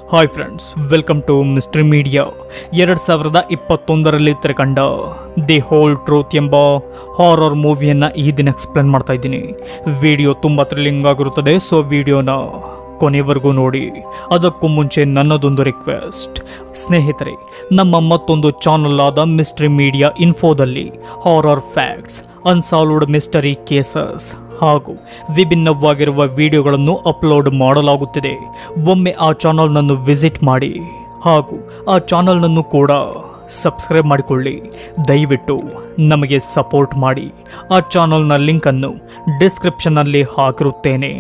hi friends welcome to mystery media ಎರಡು ಸಾವಿರದ ಇಪ್ಪತ್ತೊಂದರಲ್ಲಿ ತೆರೆಕಂಡ ದಿ ಹೋಲ್ ಟ್ರೂತ್ ಎಂಬ ಹಾರರ್ ಮೂವಿಯನ್ನು ಈ ದಿನ ಎಕ್ಸ್ಪ್ಲೇನ್ ಮಾಡ್ತಾ ಇದ್ದೀನಿ ವಿಡಿಯೋ ತುಂಬ ಥ್ರಿಲ್ಲಿಂಗ್ ಆಗಿರುತ್ತದೆ ಸೊ ವಿಡಿಯೋನ ಕೊನೆವರೆಗೂ ನೋಡಿ ಅದಕ್ಕೂ ಮುಂಚೆ ನನ್ನದೊಂದು ರಿಕ್ವೆಸ್ಟ್ ಸ್ನೇಹಿತರೆ ನಮ್ಮ ಮತ್ತೊಂದು ಚಾನಲ್ ಆದ ಮಿಸ್ಟ್ರಿ ಮೀಡಿಯಾ ಇನ್ಫೋದಲ್ಲಿ horror facts unsolved mystery cases ಹಾಗೂ ವಿಭಿನ್ನವಾಗಿರುವ ವಿಡಿಯೋಗಳನ್ನು ಅಪ್ಲೋಡ್ ಮಾಡಲಾಗುತ್ತಿದೆ ಒಮ್ಮೆ ಆ ಚಾನಲ್ನನ್ನು ವಿಸಿಟ್ ಮಾಡಿ ಹಾಗೂ ಆ ಚಾನಲ್ನನ್ನು ಕೂಡ ಸಬ್ಸ್ಕ್ರೈಬ್ ಮಾಡಿಕೊಳ್ಳಿ ದಯವಿಟ್ಟು ನಮಗೆ ಸಪೋರ್ಟ್ ಮಾಡಿ ಆ ಚಾನಲ್ನ ಲಿಂಕನ್ನು ಡಿಸ್ಕ್ರಿಪ್ಷನ್ನಲ್ಲಿ ಹಾಕಿರುತ್ತೇನೆ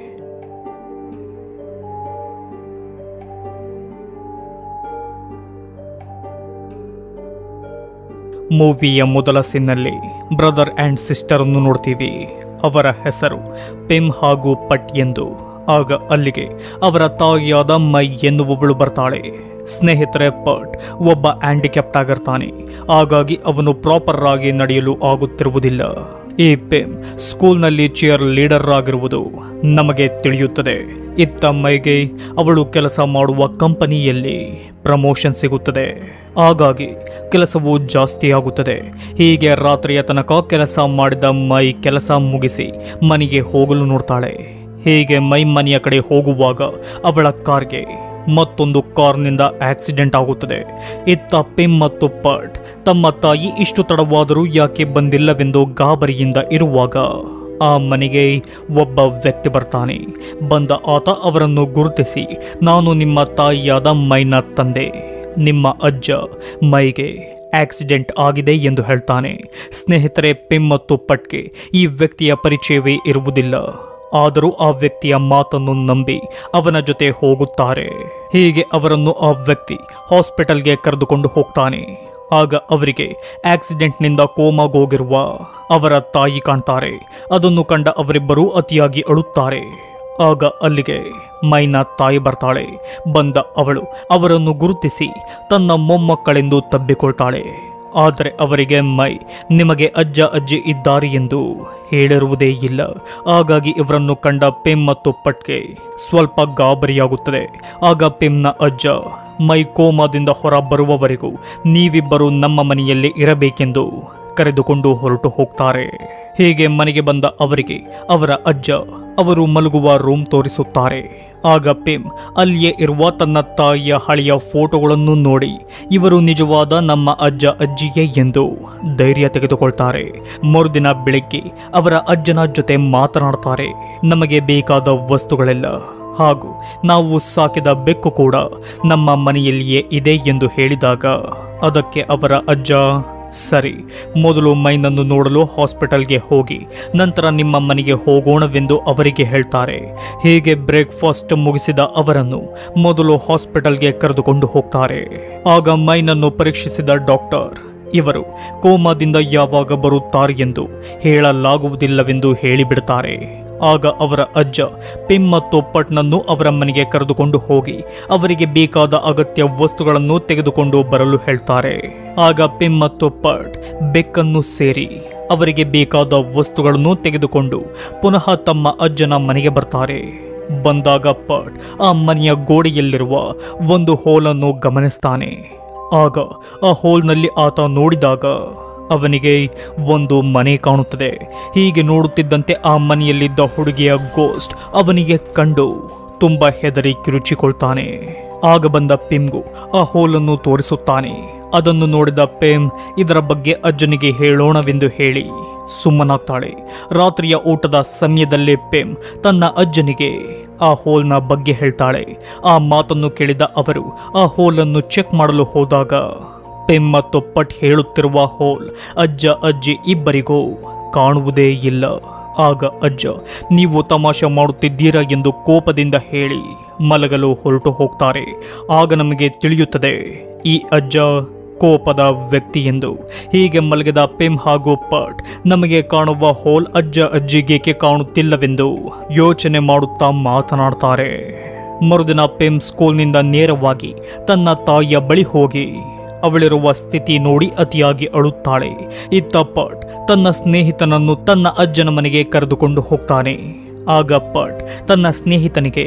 ಮೂವಿಯ ಮೊದಲ ಸೀನ್ನಲ್ಲಿ ಬ್ರದರ್ ಆ್ಯಂಡ್ ಸಿಸ್ಟರ್ ಅನ್ನು ನೋಡ್ತೀವಿ ಅವರ ಹೆಸರು ಪೆಮ್ ಹಾಗೂ ಪಟ್ ಎಂದು ಆಗ ಅಲ್ಲಿಗೆ ಅವರ ತಾಯಿಯಾದ ಮೈ ಎನ್ನುವವಳು ಬರ್ತಾಳೆ ಸ್ನೇಹಿತರೆ ಪಟ್ ಒಬ್ಬ ಹ್ಯಾಂಡಿಕ್ಯಾಪ್ಟ್ ಆಗಿರ್ತಾನೆ ಹಾಗಾಗಿ ಅವನು ಪ್ರಾಪರ್ ಆಗಿ ನಡೆಯಲು ಆಗುತ್ತಿರುವುದಿಲ್ಲ ಈ ಪೆಮ್ ಸ್ಕೂಲ್ನಲ್ಲಿ ಚಿಯರ್ ಲೀಡರ್ ಆಗಿರುವುದು ನಮಗೆ ತಿಳಿಯುತ್ತದೆ ಇತ್ತ ಮೈಗೆ ಅವಳು ಕೆಲಸ ಮಾಡುವ ಕಂಪನಿಯಲ್ಲಿ ಪ್ರಮೋಷನ್ ಸಿಗುತ್ತದೆ ಹಾಗಾಗಿ ಕೆಲಸವು ಜಾಸ್ತಿ ಆಗುತ್ತದೆ ಹೀಗೆ ರಾತ್ರಿಯ ತನಕ ಕೆಲಸ ಮಾಡಿದ ಮೈ ಕೆಲಸ ಮುಗಿಸಿ ಮನೆಗೆ ಹೋಗಲು ನೋಡ್ತಾಳೆ ಹೀಗೆ ಮೈ ಮನೆಯ ಕಡೆ ಹೋಗುವಾಗ ಅವಳ ಕಾರ್ಗೆ ಮತ್ತೊಂದು ಕಾರ್ನಿಂದ ಆಕ್ಸಿಡೆಂಟ್ ಆಗುತ್ತದೆ ಇತ್ತ ಪಿಮ್ ಮತ್ತು ಪಟ್ ತಮ್ಮ ತಾಯಿ ಇಷ್ಟು ತಡವಾದರೂ ಯಾಕೆ ಬಂದಿಲ್ಲವೆಂದು ಗಾಬರಿಯಿಂದ ಇರುವಾಗ ಆ ಮನೆಗೆ ಒಬ್ಬ ವ್ಯಕ್ತಿ ಬರ್ತಾನೆ ಬಂದ ಆತ ಅವರನ್ನು ಗುರುತಿಸಿ ನಾನು ನಿಮ್ಮ ತಾಯಿಯಾದ ಮೈನ ತಂದೆ ನಿಮ್ಮ ಅಜ್ಜ ಮೈಗೆ ಆಕ್ಸಿಡೆಂಟ್ ಆಗಿದೆ ಎಂದು ಹೇಳ್ತಾನೆ ಸ್ನೇಹಿತರೆ ಪಿಮ್ ಮತ್ತು ಪಟ್ಗೆ ಈ ವ್ಯಕ್ತಿಯ ಪರಿಚಯವೇ ಇರುವುದಿಲ್ಲ ಆದರೂ ಆ ವ್ಯಕ್ತಿಯ ಮಾತನ್ನು ನಂಬಿ ಅವನ ಜೊತೆ ಹೋಗುತ್ತಾರೆ ಹೀಗೆ ಅವರನ್ನು ಆ ವ್ಯಕ್ತಿ ಹಾಸ್ಪಿಟಲ್ಗೆ ಕರೆದುಕೊಂಡು ಹೋಗ್ತಾನೆ ಆಗ ಅವರಿಗೆ ಆಕ್ಸಿಡೆಂಟ್ನಿಂದ ಕೋಮಾಗೋಗಿರುವ ಅವರ ತಾಯಿ ಕಾಣ್ತಾರೆ ಅದನ್ನು ಕಂಡ ಅವರಿಬ್ಬರೂ ಅತಿಯಾಗಿ ಅಳುತ್ತಾರೆ ಆಗ ಅಲ್ಲಿಗೆ ಮೈನ ತಾಯಿ ಬರ್ತಾಳೆ ಬಂದ ಅವಳು ಅವರನ್ನು ಗುರುತಿಸಿ ತನ್ನ ಮೊಮ್ಮಕ್ಕಳೆಂದು ತಬ್ಬಿಕೊಳ್ತಾಳೆ ಆದರೆ ಅವರಿಗೆ ಮೈ ನಿಮಗೆ ಅಜ್ಜ ಅಜ್ಜಿ ಇದ್ದಾರೆ ಎಂದು ಹೇಳಿರುವುದೇ ಇಲ್ಲ ಹಾಗಾಗಿ ಇವರನ್ನು ಕಂಡ ಪೆಮ್ ಮತ್ತು ಪಟ್ಗೆ ಸ್ವಲ್ಪ ಗಾಬರಿಯಾಗುತ್ತದೆ ಆಗ ಪೆಮ್ನ ಅಜ್ಜ ಮೈ ಕೋಮಾದಿಂದ ಹೊರ ಬರುವವರೆಗೂ ನೀವಿಬ್ಬರು ನಮ್ಮ ಮನೆಯಲ್ಲಿ ಇರಬೇಕೆಂದು ಕರೆದುಕೊಂಡು ಹೊರಟು ಹೋಗ್ತಾರೆ ಹೀಗೆ ಮನೆಗೆ ಬಂದ ಅವರಿಗೆ ಅವರ ಅಜ್ಜ ಅವರು ಮಲಗುವ ರೂಮ್ ತೋರಿಸುತ್ತಾರೆ ಆಗ ಪಿಮ್ ಅಲ್ಲಿಯೇ ಇರುವ ತನ್ನ ತಾಯಿಯ ಹಳೆಯ ಫೋಟೋಗಳನ್ನು ನೋಡಿ ಇವರು ನಿಜವಾದ ನಮ್ಮ ಅಜ್ಜ ಅಜ್ಜಿಯೇ ಎಂದು ಧೈರ್ಯ ತೆಗೆದುಕೊಳ್ತಾರೆ ಮರುದಿನ ಬೆಳಿಗ್ಗೆ ಅವರ ಅಜ್ಜನ ಜೊತೆ ಮಾತನಾಡ್ತಾರೆ ನಮಗೆ ಬೇಕಾದ ವಸ್ತುಗಳೆಲ್ಲ ಹಾಗೂ ನಾವು ಸಾಕಿದ ಬೆಕ್ಕು ಕೂಡ ನಮ್ಮ ಮನೆಯಲ್ಲಿಯೇ ಇದೆ ಎಂದು ಹೇಳಿದಾಗ ಅದಕ್ಕೆ ಅವರ ಅಜ್ಜ ಸರಿ ಮೊದಲು ಮೈನನ್ನು ನೋಡಲು ಹಾಸ್ಪಿಟಲ್ಗೆ ಹೋಗಿ ನಂತರ ನಿಮ್ಮ ಮನೆಗೆ ಹೋಗೋಣವೆಂದು ಅವರಿಗೆ ಹೇಳ್ತಾರೆ ಹೀಗೆ ಬ್ರೇಕ್ಫಾಸ್ಟ್ ಮುಗಿಸಿದ ಅವರನ್ನು ಮೊದಲು ಹಾಸ್ಪಿಟಲ್ಗೆ ಕರೆದುಕೊಂಡು ಹೋಗ್ತಾರೆ ಆಗ ಮೈನನ್ನು ಪರೀಕ್ಷಿಸಿದ ಡಾಕ್ಟರ್ ಇವರು ಕೋಮಾದಿಂದ ಯಾವಾಗ ಬರುತ್ತಾರೆ ಎಂದು ಹೇಳಲಾಗುವುದಿಲ್ಲವೆಂದು ಹೇಳಿಬಿಡ್ತಾರೆ ಆಗ ಅವರ ಅಜ್ಜ ಪಿಮ್ ಮತ್ತು ಪಟ್ನನ್ನು ಅವರ ಮನೆಗೆ ಕರೆದುಕೊಂಡು ಹೋಗಿ ಅವರಿಗೆ ಬೇಕಾದ ಅಗತ್ಯ ವಸ್ತುಗಳನ್ನು ತೆಗೆದುಕೊಂಡು ಬರಲು ಹೇಳ್ತಾರೆ ಆಗ ಪಿಮ್ ಮತ್ತು ಪಟ್ ಬೆಕ್ಕನ್ನು ಸೇರಿ ಅವರಿಗೆ ಬೇಕಾದ ವಸ್ತುಗಳನ್ನು ತೆಗೆದುಕೊಂಡು ಪುನಃ ತಮ್ಮ ಅಜ್ಜನ ಮನೆಗೆ ಬರ್ತಾರೆ ಬಂದಾಗ ಪಟ್ ಆ ಮನೆಯ ಗೋಡೆಯಲ್ಲಿರುವ ಒಂದು ಹೋಲನ್ನು ಗಮನಿಸ್ತಾನೆ ಆಗ ಆ ಹೋಲ್ನಲ್ಲಿ ಆತ ನೋಡಿದಾಗ ಅವನಿಗೆ ಒಂದು ಮನೆ ಕಾಣುತ್ತದೆ ಹೀಗೆ ನೋಡುತ್ತಿದ್ದಂತೆ ಆ ಮನೆಯಲ್ಲಿದ್ದ ಹುಡುಗಿಯ ಗೋಸ್ಟ್ ಅವನಿಗೆ ಕಂಡು ತುಂಬ ಹೆದರಿ ಕಿರುಚಿಕೊಳ್ತಾನೆ ಆಗ ಬಂದ ಪಿಮ್ಗೂ ಆ ಹೋಲನ್ನು ತೋರಿಸುತ್ತಾನೆ ಅದನ್ನು ನೋಡಿದ ಪೆಮ್ ಇದರ ಬಗ್ಗೆ ಅಜ್ಜನಿಗೆ ಹೇಳೋಣವೆಂದು ಹೇಳಿ ಸುಮ್ಮನಾಗ್ತಾಳೆ ರಾತ್ರಿಯ ಊಟದ ಸಮಯದಲ್ಲೇ ಪೆಮ್ ತನ್ನ ಅಜ್ಜನಿಗೆ ಆ ಹೋಲ್ನ ಬಗ್ಗೆ ಹೇಳ್ತಾಳೆ ಆ ಮಾತನ್ನು ಕೇಳಿದ ಅವರು ಆ ಹೋಲನ್ನು ಚೆಕ್ ಮಾಡಲು ಹೋದಾಗ ಪೆಮ್ ಮತ್ತು ಪಟ್ ಹೇಳುತ್ತಿರುವ ಹೋಲ್ ಅಜ್ಜ ಅಜ್ಜಿ ಇಬ್ಬರಿಗೂ ಕಾಣುವುದೇ ಇಲ್ಲ ಆಗ ಅಜ್ಜ ನೀವು ತಮಾಷೆ ಮಾಡುತ್ತಿದ್ದೀರಾ ಎಂದು ಕೋಪದಿಂದ ಹೇಳಿ ಮಲಗಲು ಹೊರಟು ಹೋಗ್ತಾರೆ ಆಗ ನಮಗೆ ತಿಳಿಯುತ್ತದೆ ಈ ಅಜ್ಜ ಕೋಪದ ವ್ಯಕ್ತಿ ಎಂದು ಹೀಗೆ ಮಲಗಿದ ಪೆಮ್ ಹಾಗೂ ಪಟ್ ನಮಗೆ ಕಾಣುವ ಹೋಲ್ ಅಜ್ಜ ಅಜ್ಜಿಗೇಕೆ ಕಾಣುತ್ತಿಲ್ಲವೆಂದು ಯೋಚನೆ ಮಾಡುತ್ತಾ ಮಾತನಾಡ್ತಾರೆ ಮರುದಿನ ಪೆಮ್ ಸ್ಕೂಲ್ನಿಂದ ನೇರವಾಗಿ ತನ್ನ ತಾಯಿಯ ಬಳಿ ಹೋಗಿ ಅವಳಿರುವ ಸ್ಥಿತಿ ನೋಡಿ ಅತಿಯಾಗಿ ಅಳುತ್ತಾಳೆ ಇತ್ತ ಪಟ್ ತನ್ನ ಸ್ನೇಹಿತನನ್ನು ತನ್ನ ಅಜ್ಜನ ಮನೆಗೆ ಕರೆದುಕೊಂಡು ಹೋಗ್ತಾನೆ ಆಗ ಪಟ್ ತನ್ನ ಸ್ನೇಹಿತನಿಗೆ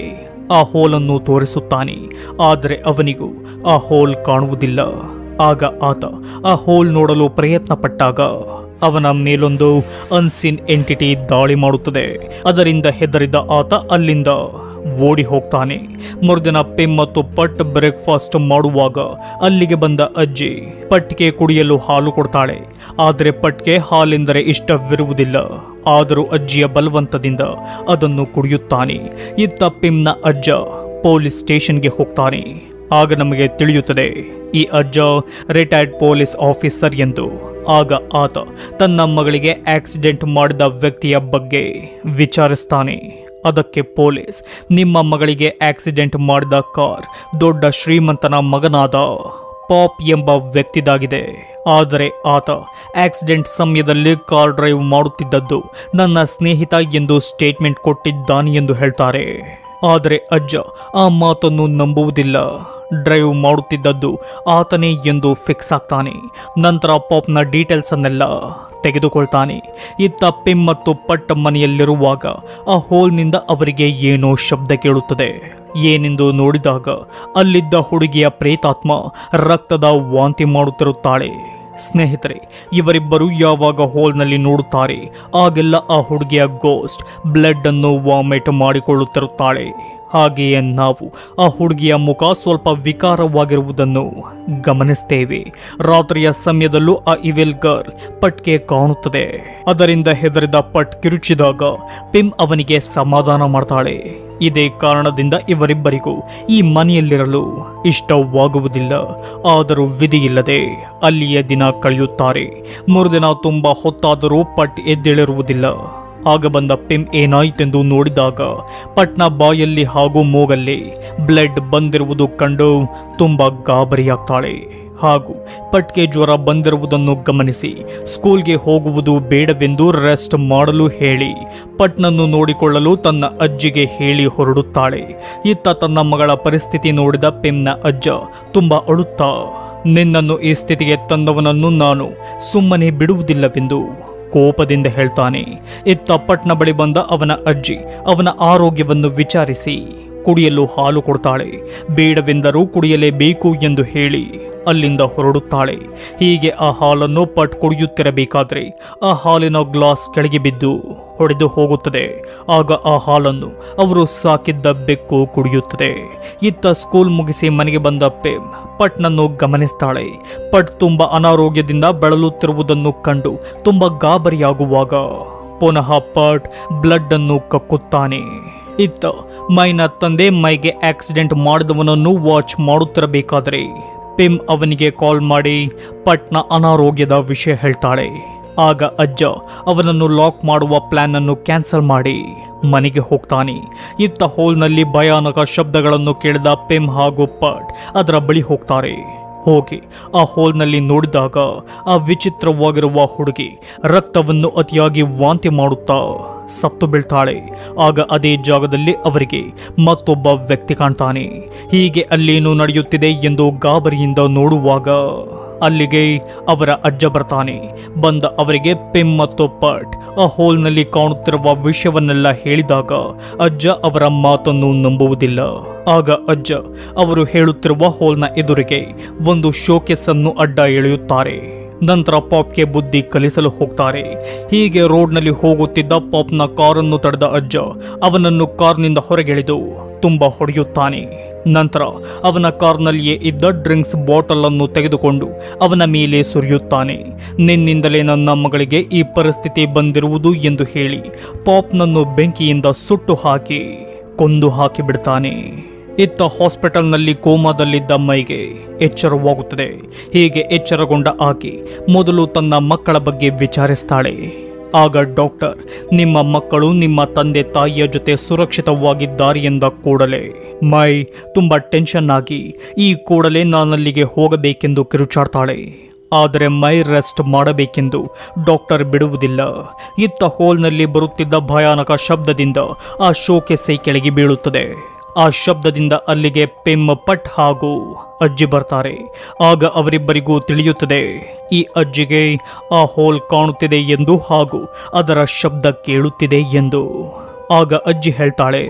ಆ ಹೋಲನ್ನು ತೋರಿಸುತ್ತಾನೆ ಆದರೆ ಅವನಿಗೂ ಆ ಹೋಲ್ ಕಾಣುವುದಿಲ್ಲ ಆಗ ಆತ ಆ ಹೋಲ್ ನೋಡಲು ಪ್ರಯತ್ನ ಪಟ್ಟಾಗ ಅವನ ಮೇಲೊಂದು ಅನ್ಸಿನ್ ಎಂಟಿಟಿ ದಾಳಿ ಮಾಡುತ್ತದೆ ಅದರಿಂದ ಹೆದರಿದ ಆತ ಅಲ್ಲಿಂದ ಓಡಿ ಹೋಗ್ತಾನೆ ಮರುದಿನ ಪೆಮ್ ಮತ್ತು ಪಟ್ ಬ್ರೇಕ್ಫಾಸ್ಟ್ ಮಾಡುವಾಗ ಅಲ್ಲಿಗೆ ಬಂದ ಅಜ್ಜಿ ಪಟ್ಗೆ ಕುಡಿಯಲು ಹಾಲು ಕೊಡ್ತಾಳೆ ಆದರೆ ಪಟ್ಗೆ ಹಾಲೆಂದರೆ ಇಷ್ಟವಿರುವುದಿಲ್ಲ ಆದರೂ ಅಜ್ಜಿಯ ಬಲವಂತದಿಂದ ಅದನ್ನು ಕುಡಿಯುತ್ತಾನೆ ಇತ್ತ ಪಿಮ್ನ ಅಜ್ಜ ಪೊಲೀಸ್ ಸ್ಟೇಷನ್ಗೆ ಹೋಗ್ತಾನೆ ಆಗ ನಮಗೆ ತಿಳಿಯುತ್ತದೆ ಈ ಅಜ್ಜ ರಿಟೈರ್ಡ್ ಪೊಲೀಸ್ ಆಫೀಸರ್ ಎಂದು ಆಗ ಆತ ತನ್ನ ಮಗಳಿಗೆ ಆಕ್ಸಿಡೆಂಟ್ ಮಾಡಿದ ವ್ಯಕ್ತಿಯ ಬಗ್ಗೆ ವಿಚಾರಿಸ್ತಾನೆ ಅದಕ್ಕೆ ಪೊಲೀಸ್ ನಿಮ್ಮ ಮಗಳಿಗೆ ಆಕ್ಸಿಡೆಂಟ್ ಮಾಡಿದ ಕಾರ್ ದೊಡ್ಡ ಶ್ರೀಮಂತನ ಮಗನಾದ ಪಾಪ್ ಎಂಬ ವ್ಯಕ್ತಿದಾಗಿದೆ ಆದರೆ ಆತ ಆಕ್ಸಿಡೆಂಟ್ ಸಮಯದಲ್ಲಿ ಕಾರ್ ಡ್ರೈವ್ ಮಾಡುತ್ತಿದ್ದದ್ದು ನನ್ನ ಸ್ನೇಹಿತ ಎಂದು ಸ್ಟೇಟ್ಮೆಂಟ್ ಕೊಟ್ಟಿದ್ದಾನೆ ಎಂದು ಹೇಳ್ತಾರೆ ಆದರೆ ಅಜ್ಜ ಆ ಮಾತನ್ನು ನಂಬುವುದಿಲ್ಲ ಡ್ರೈವ್ ಮಾಡುತ್ತಿದ್ದದ್ದು ಆತನೇ ಎಂದು ಫಿಕ್ಸ್ ಆಗ್ತಾನೆ ನಂತರ ಪಾಪ್ನ ಡೀಟೇಲ್ಸ್ ಅನ್ನೆಲ್ಲ ತೆಗೆದುಕೊಳ್ತಾನೆ ಇತ್ತ ಪಿಮ್ ಮತ್ತು ಪಟ್ ಮನೆಯಲ್ಲಿರುವಾಗ ಆ ಹೋಲ್ನಿಂದ ಅವರಿಗೆ ಏನೋ ಶಬ್ದ ಕೇಳುತ್ತದೆ ಏನೆಂದು ನೋಡಿದಾಗ ಅಲ್ಲಿದ್ದ ಹುಡುಗಿಯ ಪ್ರೇತಾತ್ಮ ರಕ್ತದ ವಾಂತಿ ಮಾಡುತ್ತಿರುತ್ತಾಳೆ ಸ್ನೇಹಿತರೆ ಇವರಿಬ್ಬರು ಯಾವಾಗ ಹೋಲ್ನಲ್ಲಿ ನೋಡುತ್ತಾರೆ ಆಗೆಲ್ಲ ಆ ಹುಡುಗಿಯ ಗೋಸ್ಟ್ ಬ್ಲಡ್ ಅನ್ನು ವಾಮಿಟ್ ಮಾಡಿಕೊಳ್ಳುತ್ತಿರುತ್ತಾಳೆ ಹಾಗೆಯೇ ನಾವು ಆ ಹುಡುಗಿಯ ಮುಖ ಸ್ವಲ್ಪ ವಿಕಾರವಾಗಿರುವುದನ್ನು ಗಮನಿಸ್ತೇವೆ ರಾತ್ರಿಯ ಸಮಯದಲ್ಲೂ ಆ ಇವೆಲ್ ಗರ್ಲ್ ಪಟ್ಗೆ ಕಾಣುತ್ತದೆ ಅದರಿಂದ ಹೆದರಿದ ಪಟ್ ಕಿರುಚಿದಾಗ ಪಿಮ್ ಅವನಿಗೆ ಸಮಾಧಾನ ಮಾಡ್ತಾಳೆ ಇದೇ ಕಾರಣದಿಂದ ಇವರಿಬ್ಬರಿಗೂ ಈ ಮನೆಯಲ್ಲಿರಲು ಇಷ್ಟವಾಗುವುದಿಲ್ಲ ಆದರೂ ವಿಧಿಯಿಲ್ಲದೆ ಅಲ್ಲಿಯೇ ದಿನ ಕಳೆಯುತ್ತಾರೆ ಮೂರುದಿನ ತುಂಬಾ ಹೊತ್ತಾದರೂ ಪಟ್ ಎದ್ದೇಳಿರುವುದಿಲ್ಲ ಆಗ ಬಂದ ಪಿಮ್ ಏನಾಯ್ತೆಂದು ನೋಡಿದಾಗ ಪಟ್ನ ಬಾಯಲ್ಲಿ ಹಾಗೂ ಮೂಗಲ್ಲಿ ಬ್ಲಡ್ ಬಂದಿರುವುದು ಕಂಡು ತುಂಬಾ ಗಾಬರಿಯಾಗ್ತಾಳೆ ಹಾಗೂ ಪಟ್ಗೆ ಜ್ವರ ಬಂದಿರುವುದನ್ನು ಗಮನಿಸಿ ಸ್ಕೂಲ್ಗೆ ಹೋಗುವುದು ಬೇಡವೆಂದು ರೆಸ್ಟ್ ಮಾಡಲು ಹೇಳಿ ಪಟ್ನನ್ನು ನೋಡಿಕೊಳ್ಳಲು ತನ್ನ ಅಜ್ಜಿಗೆ ಹೇಳಿ ಹೊರಡುತ್ತಾಳೆ ಇತ್ತ ತನ್ನ ಮಗಳ ಪರಿಸ್ಥಿತಿ ನೋಡಿದ ಪಿಮ್ನ ಅಜ್ಜ ತುಂಬಾ ಅಳುತ್ತಾ ನಿನ್ನನ್ನು ಈ ಸ್ಥಿತಿಗೆ ತಂದವನನ್ನು ನಾನು ಸುಮ್ಮನೆ ಬಿಡುವುದಿಲ್ಲವೆಂದು ಕೋಪದಿಂದ ಹೇಳ್ತಾನೆ ಇತ್ತ ಪಟ್ನ ಬಳಿ ಬಂದ ಅವನ ಅಜ್ಜಿ ಅವನ ಆರೋಗ್ಯವನ್ನು ವಿಚಾರಿಸಿ ಕುಡಿಯಲು ಹಾಲು ಕೊಡ್ತಾಳೆ ಬೇಡವೆಂದರೂ ಕುಡಿಯಲೇಬೇಕು ಎಂದು ಹೇಳಿ ಅಲ್ಲಿಂದ ಹೊರಡುತ್ತಾಳೆ ಹೀಗೆ ಆ ಹಾಲನ್ನು ಪಟ್ ಕುಡಿಯುತ್ತಿರಬೇಕಾದ್ರೆ ಆ ಹಾಲಿನ ಗ್ಲಾಸ್ ಕೆಳಗೆ ಬಿದ್ದು ಹೊಡೆದು ಹೋಗುತ್ತದೆ ಆಗ ಆ ಹಾಲನ್ನು ಅವರು ಸಾಕಿದ್ದ ಬೆಕ್ಕು ಕುಡಿಯುತ್ತದೆ ಇತ್ತ ಸ್ಕೂಲ್ ಮುಗಿಸಿ ಮನೆಗೆ ಬಂದ ಪೆಮ್ ಪಟ್ನನ್ನು ಗಮನಿಸ್ತಾಳೆ ಪಟ್ ತುಂಬಾ ಅನಾರೋಗ್ಯದಿಂದ ಬಳಲುತ್ತಿರುವುದನ್ನು ಕಂಡು ತುಂಬಾ ಗಾಬರಿಯಾಗುವಾಗ ಪುನಃ ಪಟ್ ಬ್ಲಡ್ ಅನ್ನು ಕಕ್ಕುತ್ತಾನೆ ಇತ್ತ ಮೈನ ತಂದೆ ಮೈಗೆ ಆಕ್ಸಿಡೆಂಟ್ ಮಾಡಿದವನನ್ನು ವಾಚ್ ಮಾಡುತ್ತಿರಬೇಕಾದರೆ ಪಿಮ್ ಅವನಿಗೆ ಕಾಲ್ ಮಾಡಿ ಪಟ್ನ ಅನಾರೋಗ್ಯದ ವಿಷಯ ಹೇಳ್ತಾಳೆ ಆಗ ಅಜ್ಜ ಅವನನ್ನು ಲಾಕ್ ಮಾಡುವ ಪ್ಲಾನ್ ಅನ್ನು ಕ್ಯಾನ್ಸಲ್ ಮಾಡಿ ಮನೆಗೆ ಹೋಗ್ತಾನೆ ಇತ್ತ ಹೋಲ್ನಲ್ಲಿ ಭಯಾನಕ ಶಬ್ದಗಳನ್ನು ಕೇಳಿದ ಪಿಮ್ ಹಾಗೂ ಪಟ್ ಅದರ ಬಳಿ ಹೋಗ್ತಾರೆ ಹೋಗಿ ಆ ಹೋಲ್ನಲ್ಲಿ ನೋಡಿದಾಗ ಆ ವಿಚಿತ್ರವಾಗಿರುವ ಹುಡುಗಿ ರಕ್ತವನ್ನು ಅತಿಯಾಗಿ ವಾಂತಿ ಮಾಡುತ್ತಾ ಸತ್ತು ಬೀಳ್ತಾಳೆ ಆಗ ಅದೇ ಜಾಗದಲ್ಲಿ ಅವರಿಗೆ ಮತ್ತೊಬ್ಬ ವ್ಯಕ್ತಿ ಕಾಣ್ತಾನೆ ಹೀಗೆ ಅಲ್ಲೇನು ನಡೆಯುತ್ತಿದೆ ಎಂದು ಗಾಬರಿಯಿಂದ ನೋಡುವಾಗ ಅಲ್ಲಿಗೆ ಅವರ ಅಜ್ಜ ಬರ್ತಾನೆ ಬಂದ ಅವರಿಗೆ ಪಿಮ್ ಮತ್ತು ಪಟ್ ಆ ಹೋಲ್ನಲ್ಲಿ ಕಾಣುತ್ತಿರುವ ವಿಷಯವನ್ನೆಲ್ಲ ಹೇಳಿದಾಗ ಅಜ್ಜ ಅವರ ಮಾತನ್ನು ನಂಬುವುದಿಲ್ಲ ಆಗ ಅಜ್ಜ ಅವರು ಹೇಳುತ್ತಿರುವ ಹೋಲ್ನ ಎದುರಿಗೆ ಒಂದು ಶೋಕೇಸ್ ಅನ್ನು ಅಡ್ಡ ಎಳೆಯುತ್ತಾರೆ ನಂತರ ಪಾಪ್ಗೆ ಬುದ್ಧಿ ಕಲಿಸಲು ಹೋಗ್ತಾರೆ ಹೀಗೆ ರೋಡ್ನಲ್ಲಿ ಹೋಗುತ್ತಿದ್ದ ಪಾಪ್ನ ಕಾರನ್ನು ತಡೆದ ಅಜ್ಜ ಅವನನ್ನು ಕಾರ್ನಿಂದ ಹೊರಗೆಳೆದು ತುಂಬಾ ಹೊಡೆಯುತ್ತಾನೆ ನಂತರ ಅವನ ಕಾರ್ನಲ್ಲಿಯೇ ಇದ್ದ ಡ್ರಿಂಕ್ಸ್ ಬಾಟಲ್ ಅನ್ನು ತೆಗೆದುಕೊಂಡು ಅವನ ಮೇಲೆ ಸುರಿಯುತ್ತಾನೆ ನಿನ್ನಿಂದಲೇ ನನ್ನ ಮಗಳಿಗೆ ಈ ಪರಿಸ್ಥಿತಿ ಬಂದಿರುವುದು ಎಂದು ಹೇಳಿ ಪಾಪ್ನನ್ನು ಬೆಂಕಿಯಿಂದ ಸುಟ್ಟು ಹಾಕಿ ಕೊಂದು ಹಾಕಿ ಬಿಡ್ತಾನೆ ಇತ್ತ ಹಾಸ್ಪಿಟಲ್ನಲ್ಲಿ ಕೋಮಾದಲ್ಲಿದ್ದ ಮೈಗೆ ಎಚ್ಚರವಾಗುತ್ತದೆ ಹೀಗೆ ಎಚ್ಚರಗೊಂಡ ಆಕೆ ಮೊದಲು ತನ್ನ ಮಕ್ಕಳ ಬಗ್ಗೆ ವಿಚಾರಿಸ್ತಾಳೆ ಆಗ ಡಾಕ್ಟರ್ ನಿಮ್ಮ ಮಕ್ಕಳು ನಿಮ್ಮ ತಂದೆ ತಾಯಿಯ ಜೊತೆ ಸುರಕ್ಷಿತವಾಗಿದ್ದಾರೆ ಎಂದ ಕೂಡಲೇ ಮೈ ತುಂಬಾ ಟೆನ್ಷನ್ ಆಗಿ ಈ ಕೂಡಲೇ ನಾನಲ್ಲಿಗೆ ಹೋಗಬೇಕೆಂದು ಕಿರುಚಾಡ್ತಾಳೆ ಆದರೆ ಮೈ ರೆಸ್ಟ್ ಮಾಡಬೇಕೆಂದು ಡಾಕ್ಟರ್ ಬಿಡುವುದಿಲ್ಲ ಇತ್ತ ಹೋಲ್ನಲ್ಲಿ ಬರುತ್ತಿದ್ದ ಭಯಾನಕ ಶಬ್ದದಿಂದ ಆ ಶೋಕೆಸೆ ಕೆಳಗೆ ಬೀಳುತ್ತದೆ ಆ ಶಬ್ದದಿಂದ ಅಲ್ಲಿಗೆ ಪೆಮ್ ಪಟ್ ಹಾಗೂ ಅಜ್ಜಿ ಬರ್ತಾರೆ ಆಗ ಅವರಿಬ್ಬರಿಗೂ ತಿಳಿಯುತ್ತದೆ ಈ ಅಜ್ಜಿಗೆ ಆ ಹೋಲ್ ಕಾಣುತ್ತಿದೆ ಎಂದು ಹಾಗೂ ಅದರ ಶಬ್ದ ಕೇಳುತ್ತಿದೆ ಎಂದು ಆಗ ಅಜ್ಜಿ ಹೇಳ್ತಾಳೆ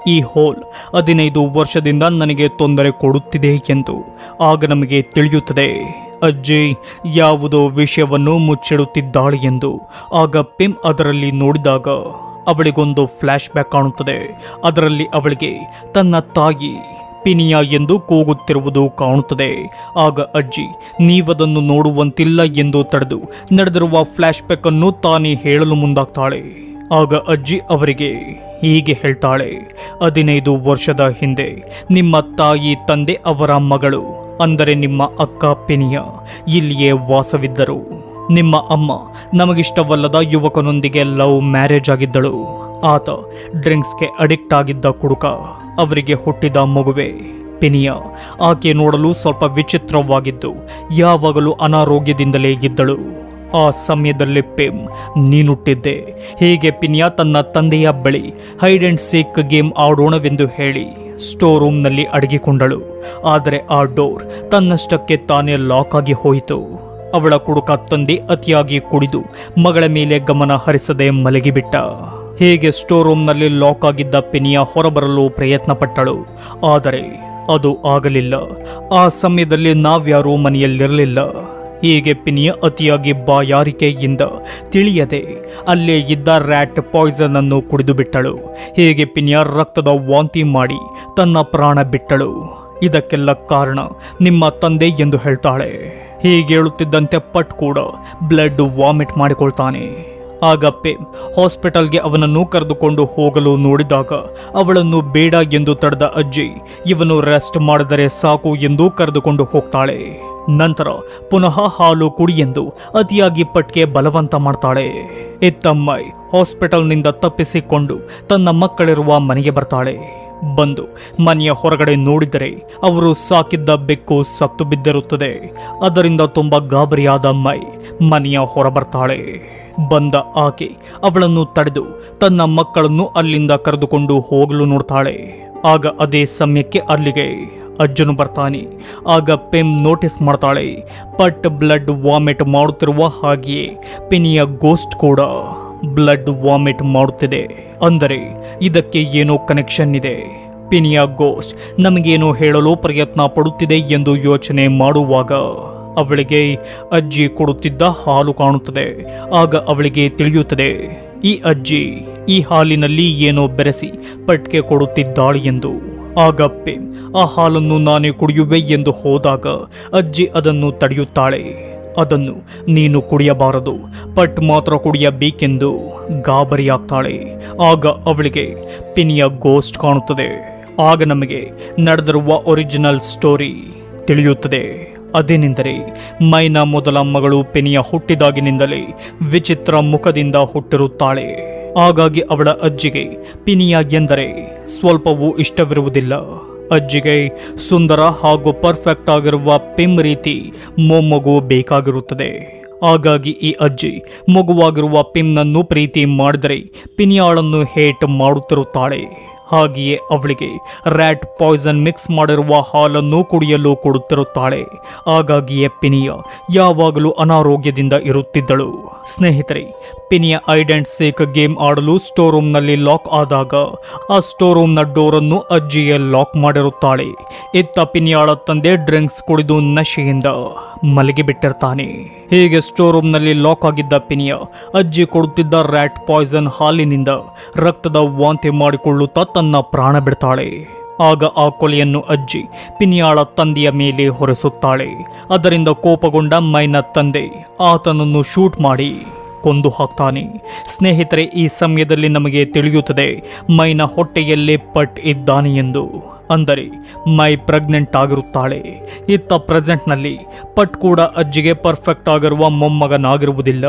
ಈ ಹೋಲ್ ಹದಿನೈದು ವರ್ಷದಿಂದ ನನಗೆ ತೊಂದರೆ ಕೊಡುತ್ತಿದೆ ಎಂದು ಆಗ ನಮಗೆ ತಿಳಿಯುತ್ತದೆ ಅಜ್ಜಿ ಯಾವುದೋ ವಿಷಯವನ್ನು ಮುಚ್ಚಿಡುತ್ತಿದ್ದಾಳೆ ಎಂದು ಆಗ ಪಿಮ್ ಅದರಲ್ಲಿ ನೋಡಿದಾಗ ಅವಳಿಗೊಂದು ಫ್ಲ್ಯಾಶ್ ಬ್ಯಾಕ್ ಕಾಣುತ್ತದೆ ಅದರಲ್ಲಿ ಅವಳಿಗೆ ತನ್ನ ತಾಯಿ ಪಿನಿಯಾ ಎಂದು ಕೂಗುತ್ತಿರುವುದು ಕಾಣುತ್ತದೆ ಆಗ ಅಜ್ಜಿ ನೀವದನ್ನು ನೋಡುವಂತಿಲ್ಲ ಎಂದು ತಡೆದು ನಡೆದಿರುವ ಫ್ಲ್ಯಾಶ್ ಬ್ಯಾಕ್ ಅನ್ನು ತಾನೇ ಹೇಳಲು ಮುಂದಾಗ್ತಾಳೆ ಆಗ ಅಜ್ಜಿ ಅವರಿಗೆ ಹೀಗೆ ಹೇಳ್ತಾಳೆ ಹದಿನೈದು ವರ್ಷದ ಹಿಂದೆ ನಿಮ್ಮ ತಾಯಿ ತಂದೆ ಅವರ ಮಗಳು ಅಂದರೆ ನಿಮ್ಮ ಅಕ್ಕ ಪಿನಿಯ ಇಲ್ಲಿಯೇ ವಾಸವಿದ್ದರು ನಿಮ್ಮ ಅಮ್ಮ ನಮಗಿಷ್ಟವಲ್ಲದ ಯುವಕನೊಂದಿಗೆ ಲವ್ ಮ್ಯಾರೇಜ್ ಆಗಿದ್ದಳು ಆತ ಡ್ರಿಂಕ್ಸ್ಗೆ ಅಡಿಕ್ಟ್ ಆಗಿದ್ದ ಕುಡುಕ ಅವರಿಗೆ ಹುಟ್ಟಿದ ಮಗುವೆ ಪಿನಿಯ ಆಕೆ ನೋಡಲು ಸ್ವಲ್ಪ ವಿಚಿತ್ರವಾಗಿದ್ದು ಯಾವಾಗಲೂ ಅನಾರೋಗ್ಯದಿಂದಲೇ ಇದ್ದಳು ಆ ಸಮಯದಲ್ಲಿ ಪೆಮ್ ನೀನುಟ್ಟಿದ್ದೆ ಹೀಗೆ ಪಿನಿಯಾ ತನ್ನ ತಂದೆಯ ಬಳಿ ಹೈಡ್ ಅಂಡ್ ಸೀಕ್ ಗೇಮ್ ಆಡೋಣವೆಂದು ಹೇಳಿ ಸ್ಟೋರ್ ರೂಮ್ನಲ್ಲಿ ಅಡಗಿಕೊಂಡಳು ಆದರೆ ಆ ಡೋರ್ ತನ್ನಷ್ಟಕ್ಕೆ ತಾನೇ ಲಾಕ್ ಆಗಿ ಹೋಯಿತು ಅವಳ ಕುಡುಕ ತಂದೆ ಅತಿಯಾಗಿ ಕುಡಿದು ಮಗಳ ಮೇಲೆ ಗಮನ ಹರಿಸದೆ ಮಲಗಿಬಿಟ್ಟ ಹೀಗೆ ಸ್ಟೋರ್ ರೂಮ್ನಲ್ಲಿ ಲಾಕ್ ಆಗಿದ್ದ ಪಿನಿಯಾ ಹೊರಬರಲು ಪ್ರಯತ್ನ ಪಟ್ಟಳು ಆದರೆ ಅದು ಆಗಲಿಲ್ಲ ಆ ಸಮಯದಲ್ಲಿ ನಾವ್ಯಾರೂ ಮನೆಯಲ್ಲಿರಲಿಲ್ಲ ಹೀಗೆ ಪಿನಿಯ ಅತಿಯಾಗಿ ಬಾಯಾರಿಕೆಯಿಂದ ತಿಳಿಯದೆ ಅಲ್ಲೇ ಇದ್ದ ರ್ಯಾಟ್ ಪಾಯ್ಸನ್ ಅನ್ನು ಕುಡಿದು ಬಿಟ್ಟಳು ಹೀಗೆ ಪಿನಿಯ ರಕ್ತದ ವಾಂತಿ ಮಾಡಿ ತನ್ನ ಪ್ರಾಣ ಬಿಟ್ಟಳು ಇದಕ್ಕೆಲ್ಲ ಕಾರಣ ನಿಮ್ಮ ತಂದೆ ಎಂದು ಹೇಳ್ತಾಳೆ ಹೀಗೆ ಹೇಳುತ್ತಿದ್ದಂತೆ ಪಟ್ ಕೂಡ ಬ್ಲಡ್ ವಾಮಿಟ್ ಮಾಡಿಕೊಳ್ತಾನೆ ಆಗ ಪೆಮ್ ಹಾಸ್ಪಿಟಲ್ಗೆ ಅವನನ್ನು ಕರೆದುಕೊಂಡು ಹೋಗಲು ನೋಡಿದಾಗ ಅವಳನ್ನು ಬೇಡ ಎಂದು ತಡೆದ ಅಜ್ಜಿ ಇವನು ರೆಸ್ಟ್ ಮಾಡಿದರೆ ಸಾಕು ಎಂದು ಕರೆದುಕೊಂಡು ಹೋಗ್ತಾಳೆ ನಂತರ ಪುನಃ ಹಾಲು ಕುಡಿ ಎಂದು ಅತಿಯಾಗಿ ಪಟ್ಗೆ ಬಲವಂತ ಮಾಡ್ತಾಳೆ ಎತ್ತಮ್ಮೈ ಹಾಸ್ಪಿಟಲ್ನಿಂದ ತಪ್ಪಿಸಿಕೊಂಡು ತನ್ನ ಮಕ್ಕಳಿರುವ ಮನೆಗೆ ಬರ್ತಾಳೆ ಬಂದು ಮನೆಯ ಹೊರಗಡೆ ನೋಡಿದರೆ ಅವರು ಸಾಕಿದ್ದ ಬೆಕ್ಕು ಸತ್ತು ಬಿದ್ದಿರುತ್ತದೆ ಅದರಿಂದ ತುಂಬಾ ಗಾಬರಿಯಾದ ಮೈ ಮನೆಯ ಹೊರಬರ್ತಾಳೆ ಬಂದ ಆಕೆ ಅವಳನ್ನು ತಡೆದು ತನ್ನ ಮಕ್ಕಳನ್ನು ಅಲ್ಲಿಂದ ಕರೆದುಕೊಂಡು ಹೋಗಲು ನೋಡ್ತಾಳೆ ಆಗ ಅದೇ ಸಮಯಕ್ಕೆ ಅಲ್ಲಿಗೆ ಅಜ್ಜನು ಬರ್ತಾನೆ ಆಗ ಪೆಮ್ ನೋಟಿಸ್ ಮಾಡ್ತಾಳೆ ಪಟ್ ಬ್ಲಡ್ ವಾಮಿಟ್ ಮಾಡುತ್ತಿರುವ ಹಾಗೆಯೇ ಪಿನಿಯ ಗೋಸ್ಟ್ ಕೂಡ ಬ್ಲಡ್ ವಾಮಿಟ್ ಮಾಡುತ್ತಿದೆ ಅಂದರೆ ಇದಕ್ಕೆ ಏನೋ ಕನೆಕ್ಷನ್ ಇದೆ ಪಿನಿಯ ಗೋಸ್ಟ್ ನಮಗೇನೋ ಹೇಳಲು ಪ್ರಯತ್ನ ಪಡುತ್ತಿದೆ ಎಂದು ಯೋಚನೆ ಮಾಡುವಾಗ ಅವಳಿಗೆ ಅಜ್ಜಿ ಕೊಡುತ್ತಿದ್ದ ಹಾಲು ಕಾಣುತ್ತದೆ ಆಗ ಅವಳಿಗೆ ತಿಳಿಯುತ್ತದೆ ಈ ಅಜ್ಜಿ ಈ ಹಾಲಿನಲ್ಲಿ ಏನೋ ಬೆರೆಸಿ ಪಟ್ಕೆ ಕೊಡುತ್ತಿದ್ದಾಳೆ ಎಂದು ಆಗ ಪೆಮ್ ಆ ಹಾಲನ್ನು ನಾನೇ ಕುಡಿಯುವೆ ಎಂದು ಹೋದಾಗ ಅಜ್ಜಿ ಅದನ್ನು ತಡೆಯುತ್ತಾಳೆ ಅದನ್ನು ನೀನು ಕುಡಿಯಬಾರದು ಪಟ್ ಮಾತ್ರ ಕುಡಿಯಬೇಕೆಂದು ಗಾಬರಿಯಾಗ್ತಾಳೆ ಆಗ ಅವಳಿಗೆ ಪಿನಿಯ ಗೋಸ್ಟ್ ಕಾಣುತ್ತದೆ ಆಗ ನಮಗೆ ನಡೆದಿರುವ ಒರಿಜಿನಲ್ ಸ್ಟೋರಿ ತಿಳಿಯುತ್ತದೆ ಅದೇನೆಂದರೆ ಮೈನ ಮೊದಲ ಮಗಳು ಪೆನಿಯ ಹುಟ್ಟಿದಾಗಿನಿಂದಲೇ ವಿಚಿತ್ರ ಮುಖದಿಂದ ಹುಟ್ಟಿರುತ್ತಾಳೆ ಹಾಗಾಗಿ ಅವಳ ಅಜ್ಜಿಗೆ ಪಿನಿಯ ಎಂದರೆ ಸ್ವಲ್ಪವೂ ಇಷ್ಟವಿರುವುದಿಲ್ಲ ಅಜ್ಜಿಗೆ ಸುಂದರ ಹಾಗೂ ಪರ್ಫೆಕ್ಟ್ ಆಗಿರುವ ಪಿಮ್ ರೀತಿ ಮೊಮ್ಮಗು ಬೇಕಾಗಿರುತ್ತದೆ ಹಾಗಾಗಿ ಈ ಅಜ್ಜಿ ಮಗುವಾಗಿರುವ ಪಿಮ್ನನ್ನು ಪ್ರೀತಿ ಮಾಡಿದರೆ ಪಿನಿಯಾಳನ್ನು ಹೇಟ್ ಮಾಡುತ್ತಿರುತ್ತಾಳೆ ಹಾಗೆಯೇ ಅವಳಿಗೆ ರ್ಯಾಟ್ ಪಾಯ್ಸನ್ ಮಿಕ್ಸ್ ಮಾಡಿರುವ ಹಾಲನ್ನು ಕುಡಿಯಲು ಕೊಡುತ್ತಿರುತ್ತಾಳೆ ಹಾಗಾಗಿಯೇ ಪಿನಿಯ ಯಾವಾಗಲೂ ಅನಾರೋಗ್ಯದಿಂದ ಇರುತ್ತಿದ್ದಳು ಸ್ನೇಹಿತರೆ ಪಿನಿಯ ಐಡ್ ಅಂಡ್ ಸೇಕ್ ಗೇಮ್ ಆಡಲು ಸ್ಟೋರ್ ರೂಮ್ನಲ್ಲಿ ಲಾಕ್ ಆದಾಗ ಆ ಸ್ಟೋರ್ ರೂಮ್ನ ಡೋರನ್ನು ಅಜ್ಜಿಯೇ ಲಾಕ್ ಮಾಡಿರುತ್ತಾಳೆ ಇತ್ತ ಪಿನಿಯಾಳ ತಂದೆ ಡ್ರಿಂಕ್ಸ್ ಕುಡಿದು ನಶೆಯಿಂದ ಮಲಗಿಬಿಟ್ಟಿರ್ತಾನೆ ಹೀಗೆ ಸ್ಟೋರ್ ರೂಮ್ನಲ್ಲಿ ಲಾಕ್ ಆಗಿದ್ದ ಪಿನಿಯ ಅಜ್ಜಿ ಕೊಡುತ್ತಿದ್ದ ರ್ಯಾಟ್ ಪಾಯ್ಸನ್ ಹಾಲಿನಿಂದ ರಕ್ತದ ವಾಂತಿ ಮಾಡಿಕೊಳ್ಳುತ್ತಾ ತನ್ನ ಪ್ರಾಣ ಬಿಡ್ತಾಳೆ ಆಗ ಆ ಕೊಲೆಯನ್ನು ಅಜ್ಜಿ ಪಿನಿಯಾಳ ತಂದೆಯ ಮೇಲೆ ಹೊರಿಸುತ್ತಾಳೆ ಅದರಿಂದ ಕೋಪಗೊಂಡ ಮೈನ ತಂದೆ ಆತನನ್ನು ಶೂಟ್ ಮಾಡಿ ಕೊಂದು ಹಾಕ್ತಾನೆ ಸ್ನೇಹಿತರೆ ಈ ಸಮಯದಲ್ಲಿ ನಮಗೆ ತಿಳಿಯುತ್ತದೆ ಮೈನ ಹೊಟ್ಟೆಯಲ್ಲೇ ಪಟ್ ಇದ್ದಾನೆ ಎಂದು ಅಂದರೆ ಮೈ ಪ್ರೆಗ್ನೆಂಟ್ ಆಗಿರುತ್ತಾಳೆ ಇತ್ತ ಪ್ರೆಸೆಂಟ್ನಲ್ಲಿ ಪಟ್ ಕೂಡ ಅಜ್ಜಿಗೆ ಪರ್ಫೆಕ್ಟ್ ಆಗಿರುವ ಮೊಮ್ಮಗನಾಗಿರುವುದಿಲ್ಲ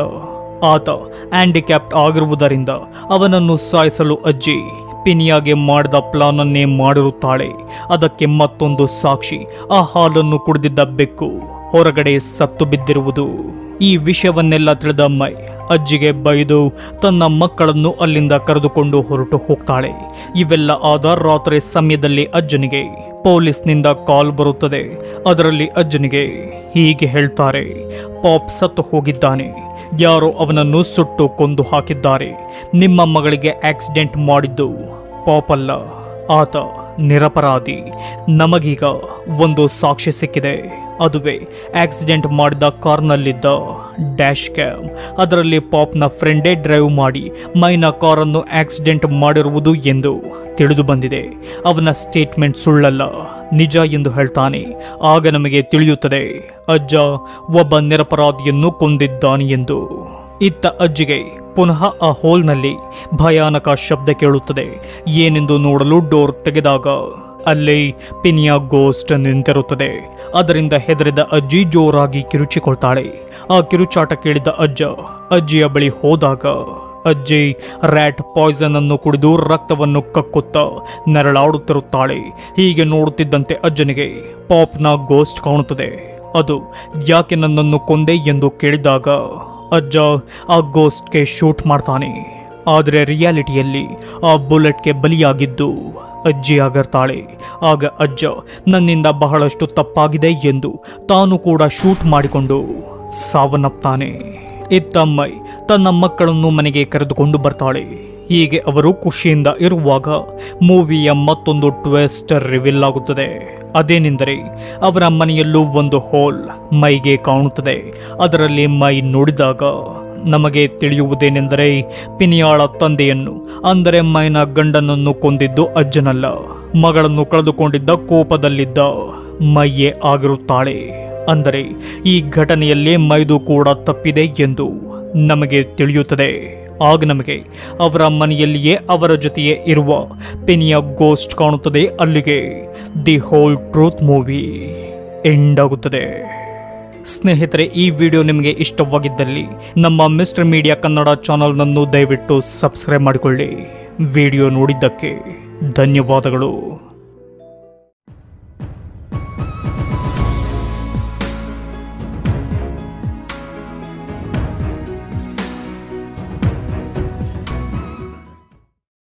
ಆತ ಹ್ಯಾಂಡಿಕ್ಯಾಪ್ಟ್ ಆಗಿರುವುದರಿಂದ ಅವನನ್ನು ಸಾಯಿಸಲು ಅಜ್ಜಿ ಪಿನಿಯಾಗೆ ಮಾಡಿದ ಪ್ಲಾನ್ ಅನ್ನೇ ಮಾಡಿರುತ್ತಾಳೆ ಅದಕ್ಕೆ ಮತ್ತೊಂದು ಸಾಕ್ಷಿ ಆ ಹಾಲನ್ನು ಕುಡಿದಿದ್ದ ಬೆಕ್ಕು ಹೊರಗಡೆ ಸತ್ತು ಬಿದ್ದಿರುವುದು ಈ ವಿಷಯವನ್ನೆಲ್ಲ ತಿಳಿದ ಮೈ ಅಜ್ಜಿಗೆ ಬೈದು ತನ್ನ ಮಕ್ಕಳನ್ನು ಅಲ್ಲಿಂದ ಕರೆದುಕೊಂಡು ಹೊರಟು ಹೋಗ್ತಾಳೆ ಇವೆಲ್ಲ ಆದ ರಾತ್ರಿ ಸಮಯದಲ್ಲಿ ಅಜ್ಜನಿಗೆ ಪೊಲೀಸ್ನಿಂದ ಕಾಲ್ ಬರುತ್ತದೆ ಅದರಲ್ಲಿ ಅಜ್ಜನಿಗೆ ಹೀಗೆ ಹೇಳ್ತಾರೆ ಪಾಪ್ ಸತ್ತು ಹೋಗಿದ್ದಾನೆ ಯಾರೋ ಅವನನ್ನು ಸುಟ್ಟು ಕೊಂದು ಹಾಕಿದ್ದಾರೆ ನಿಮ್ಮ ಮಗಳಿಗೆ ಆಕ್ಸಿಡೆಂಟ್ ಮಾಡಿದ್ದು ಪಾಪ್ ಅಲ್ಲ ಆತ ನಿರಪರಾಧಿ ನಮಗೀಗ ಒಂದು ಸಾಕ್ಷಿ ಸಿಕ್ಕಿದೆ ಅದುವೇ ಆಕ್ಸಿಡೆಂಟ್ ಮಾಡಿದ ಕಾರ್ನಲ್ಲಿದ್ದ ಡ್ಯಾಶ್ ಕ್ಯಾಮ್ ಅದರಲ್ಲಿ ಪಾಪ್ನ ಫ್ರೆಂಡೇ ಡ್ರೈವ್ ಮಾಡಿ ಮೈನ ಕಾರನ್ನು ಆಕ್ಸಿಡೆಂಟ್ ಮಾಡಿರುವುದು ಎಂದು ತಿಳಿದು ಬಂದಿದೆ ಅವನ ಸ್ಟೇಟ್ಮೆಂಟ್ ಸುಳ್ಳಲ್ಲ ನಿಜ ಎಂದು ಹೇಳ್ತಾನೆ ಆಗ ನಮಗೆ ತಿಳಿಯುತ್ತದೆ ಅಜ್ಜ ಒಬ್ಬ ನಿರಪರಾಧಿಯನ್ನು ಕೊಂದಿದ್ದಾನೆ ಎಂದು ಇತ್ತ ಅಜ್ಜಿಗೆ ಪುನಃ ಆ ಹೋಲ್ನಲ್ಲಿ ಭಯಾನಕ ಶಬ್ದ ಕೇಳುತ್ತದೆ ಏನೆಂದು ನೋಡಲು ಡೋರ್ ತೆಗೆದಾಗ ಅಲ್ಲಿ ಪಿನಿಯ ಗೋಸ್ಟ್ ನಿಂತಿರುತ್ತದೆ ಅದರಿಂದ ಹೆದರಿದ ಅಜ್ಜಿ ಜೋರಾಗಿ ಕಿರುಚಿಕೊಳ್ತಾಳೆ ಆ ಕಿರುಚಾಟ ಕೇಳಿದ ಅಜ್ಜ ಅಜ್ಜಿಯ ಬಳಿ ಹೋದಾಗ ಅಜ್ಜಿ ರ್ಯಾಟ್ ಪಾಯ್ಸನ್ ಅನ್ನು ಕುಡಿದು ರಕ್ತವನ್ನು ಕಕ್ಕುತ್ತಾ ನೆರಳಾಡುತ್ತಿರುತ್ತಾಳೆ ಹೀಗೆ ನೋಡುತ್ತಿದ್ದಂತೆ ಅಜ್ಜನಿಗೆ ಪಾಪ್ನ ಗೋಸ್ಟ್ ಕಾಣುತ್ತದೆ ಅದು ಯಾಕೆ ನನ್ನನ್ನು ಕೊಂದೆ ಎಂದು ಕೇಳಿದಾಗ ಅಜ್ಜ ಆ ಗೋಸ್ಟ್ಗೆ ಶೂಟ್ ಮಾಡ್ತಾನೆ ಆದರೆ ರಿಯಾಲಿಟಿಯಲ್ಲಿ ಆ ಬುಲೆಟ್ಗೆ ಬಲಿಯಾಗಿದ್ದು ಅಜ್ಜಿ ಆಗಿರ್ತಾಳೆ ಆಗ ಅಜ್ಜ ನನ್ನಿಂದ ಬಹಳಷ್ಟು ತಪ್ಪಾಗಿದೆ ಎಂದು ತಾನು ಕೂಡ ಶೂಟ್ ಮಾಡಿಕೊಂಡು ಸಾವನ್ನಪ್ತಾನೆ ಇತ್ತಮ್ಮೈ ತನ್ನ ಮಕ್ಕಳನ್ನು ಮನೆಗೆ ಕರೆದುಕೊಂಡು ಬರ್ತಾಳೆ ಹೀಗೆ ಅವರು ಖುಷಿಯಿಂದ ಇರುವಾಗ ಮೂವಿಯ ಮತ್ತೊಂದು ಟ್ವಿಸ್ಟ್ ರಿವೀಲ್ ಆಗುತ್ತದೆ ಅದೇನೆಂದರೆ ಅವರ ಮನೆಯಲ್ಲೂ ಒಂದು ಹೋಲ್ ಮೈಗೆ ಕಾಣುತ್ತದೆ ಅದರಲ್ಲಿ ಮೈ ನೋಡಿದಾಗ ನಮಗೆ ತಿಳಿಯುವುದೇನೆಂದರೆ ಪಿನಿಯಾಳ ತಂದೆಯನ್ನು ಅಂದರೆ ಮೈನ ಗಂಡನನ್ನು ಕೊಂದಿದ್ದು ಅಜ್ಜನಲ್ಲ ಮಗಳನ್ನು ಕಳೆದುಕೊಂಡಿದ್ದ ಕೋಪದಲ್ಲಿದ್ದ ಮೈಯೇ ಆಗಿರುತ್ತಾಳೆ ಅಂದರೆ ಈ ಘಟನೆಯಲ್ಲಿ ಮೈದು ಕೂಡ ತಪ್ಪಿದೆ ಎಂದು ನಮಗೆ ತಿಳಿಯುತ್ತದೆ ಆಗ ನಮಗೆ ಅವರ ಮನೆಯಲ್ಲಿಯೇ ಅವರ ಜೊತೆಯೇ ಇರುವ ಪೆನಿಯ ಗೋಸ್ಟ್ ಕಾಣುತ್ತದೆ ಅಲ್ಲಿಗೆ the whole truth movie end ಆಗುತ್ತದೆ ಸ್ನೇಹಿತರೆ ಈ ವಿಡಿಯೋ ನಿಮಗೆ ಇಷ್ಟವಾಗಿದ್ದಲ್ಲಿ ನಮ್ಮ ಮಿಸ್ಟರ್ ಮೀಡಿಯಾ ಕನ್ನಡ ಚಾನಲ್ನನ್ನು ದಯವಿಟ್ಟು ಸಬ್ಸ್ಕ್ರೈಬ್ ಮಾಡಿಕೊಳ್ಳಿ ವಿಡಿಯೋ ನೋಡಿದ್ದಕ್ಕೆ ಧನ್ಯವಾದಗಳು